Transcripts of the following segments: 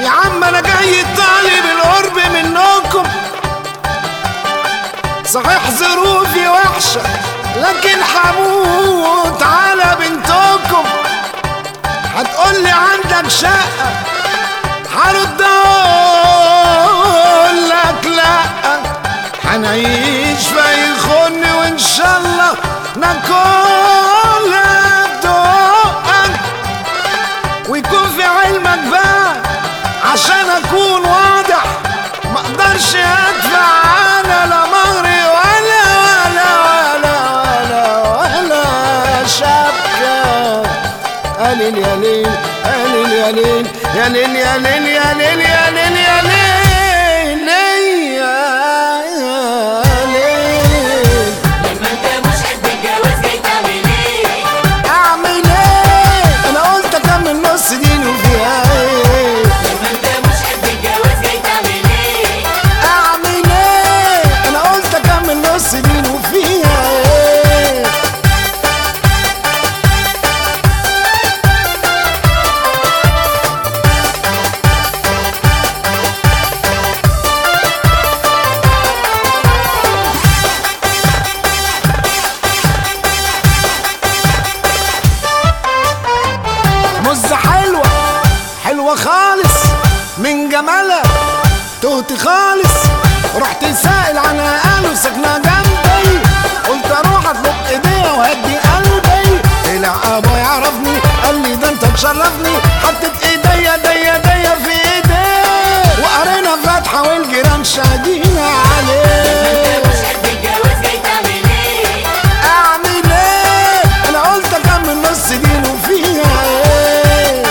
يا عم انا جاي طالب القرب منكم صحيح ظروفي وحشة لكن هموت على بنتكم هتقولي عندك شقة هرد اقول لك لا هنعيش في خن وان شاء الله ناكل دقك ويكون في علمك بقى عشان اكون واضح ما اقدرش ادفع انا لا مهري ولا ولا ولا ولا ولا شبكه قليل يا ليل قليل يا ليل يا ليل يا ليل يا ليل يا ليل يا ليل يا ليل لما انت مش قد الجواز جاي تعمل ايه اعمل ايه انا قلت اكمل نص دين وفيها ايه لما انت مش قد الجواز جاي تعمل ايه اعمل ايه انا قلت اكمل نص دين وفيها ايه مزة حلوة حلوة خالص من جمالها تهت خالص رحت سائل عنها قالوا ساكنة جنبي قلت اروح اطلب ايديها وهدي قلبي طلع ابوي يعرفني قال لي ده انت تشرفني حطيت ايديا ديا ديا في ايديه وقرينا فاتحة والجيران شاهدين عليه مش قد الجواز جاي تعمل ايه اعمل ايه انا قلت اكمل نص دين وفيها ايه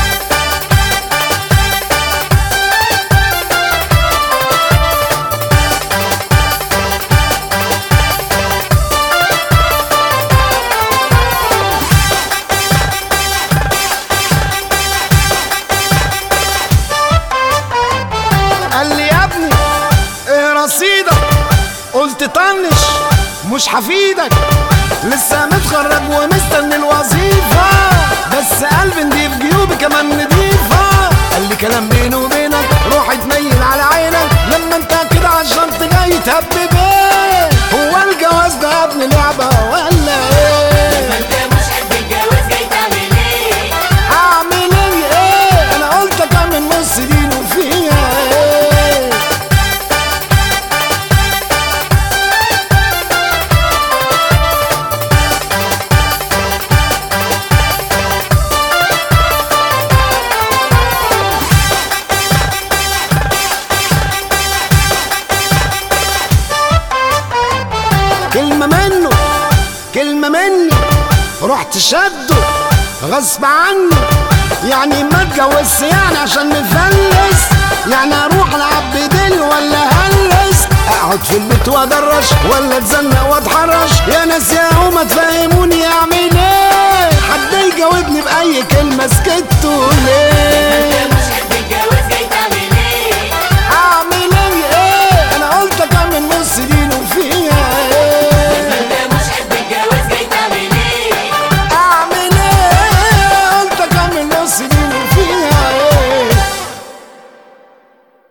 قال لي يا ابني ايه رصيدك قلت طنش مش هفيدك لسه متخرج ومستني الوظيفة بس قلبي نضيف جيوبي كمان نضيفة قال لي كلام بيني وبينك روح اتنيل على عينك لما انت كده عالشنط جاي تهبب ايه هو الجواز ده يا ابني لعبة ولا ايه انت مش قد الجواز جاي تعمل ايه هعمل ايه ايه انا قلت اكمل نص دين وفيها ايه كلمة منه كلمة مني رحت شده غصب عني يعني ما اتجوزش يعني عشان نفلس يعني اروح العب بديلي ولا هلس اقعد في البيت وادرش ولا اتزنق واتحرش يا ناس يا هما تفهموني اعمل ايه حد يجاوبني باي كلمه سكتوا ليه